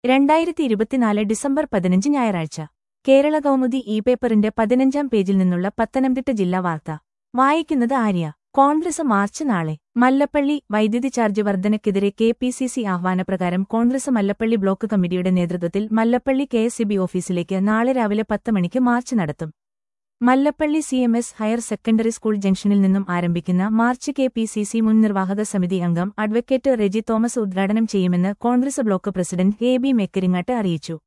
രണ്ടായിരത്തി ഇരുപത്തിനാല് ഡിസംബർ പതിനഞ്ച് ഞായറാഴ്ച കേരള കൗമുദി ഇ പേപ്പറിന്റെ പതിനഞ്ചാം പേജിൽ നിന്നുള്ള പത്തനംതിട്ട ജില്ലാ വാർത്ത വായിക്കുന്നത് ആര്യ കോൺഗ്രസ് മാർച്ച് നാളെ മല്ലപ്പള്ളി വൈദ്യുതി ചാർജ് വർധനയ്ക്കെതിരെ കെ പി സി സി ആഹ്വാനപ്രകാരം കോൺഗ്രസ് മല്ലപ്പള്ളി ബ്ലോക്ക് കമ്മിറ്റിയുടെ നേതൃത്വത്തിൽ മല്ലപ്പള്ളി കെ എസ് ബി ഓഫീസിലേക്ക് നാളെ രാവിലെ പത്ത് മണിക്ക് മാർച്ച് നടത്തും Mallappally C M S higher secondary school ജംഗ്ഷനിൽ നിന്നും ആരംഭിക്കുന്ന march K P C C മുൻ നിർവാഹക സമിതി അംഗം അഡ്വക്കേറ്റ് റെജി തോമസ് ഉദ്ഘാടനം ചെയ്യുമെന്ന് Congress block president A B Mekkaringattu അറിയിച്ചു